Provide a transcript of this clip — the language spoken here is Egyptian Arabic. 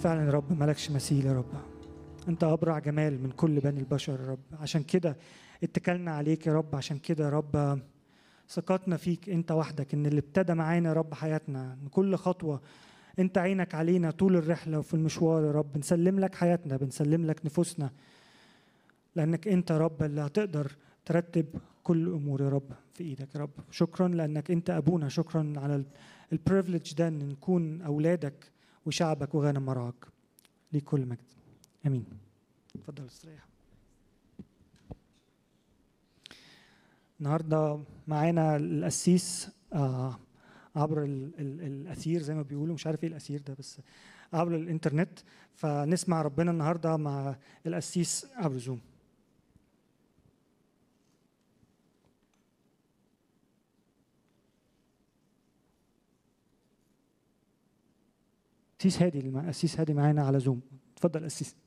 فعلا يا رب مالكش مثيل يا رب انت ابرع جمال من كل بني البشر يا رب عشان كده اتكلنا عليك يا رب عشان كده يا رب ثقتنا فيك انت وحدك ان اللي ابتدى معانا يا رب حياتنا ان كل خطوه انت عينك علينا طول الرحله وفي المشوار يا رب بنسلم لك حياتنا بنسلم لك نفوسنا لانك انت يا رب اللي هتقدر ترتب كل الامور يا رب في ايدك يا رب شكرا لانك انت ابونا شكرا على البريفليج ده ان نكون اولادك وشعبك وغنم مرعاك ليك كل مجد امين اتفضل استريح النهارده معانا القسيس آه عبر ال ال الاثير زي ما بيقولوا مش عارف ايه الاثير ده بس عبر الانترنت فنسمع ربنا النهارده مع القسيس عبر زوم قسيس هادي القسيس هادي معانا على زوم اتفضل قسيس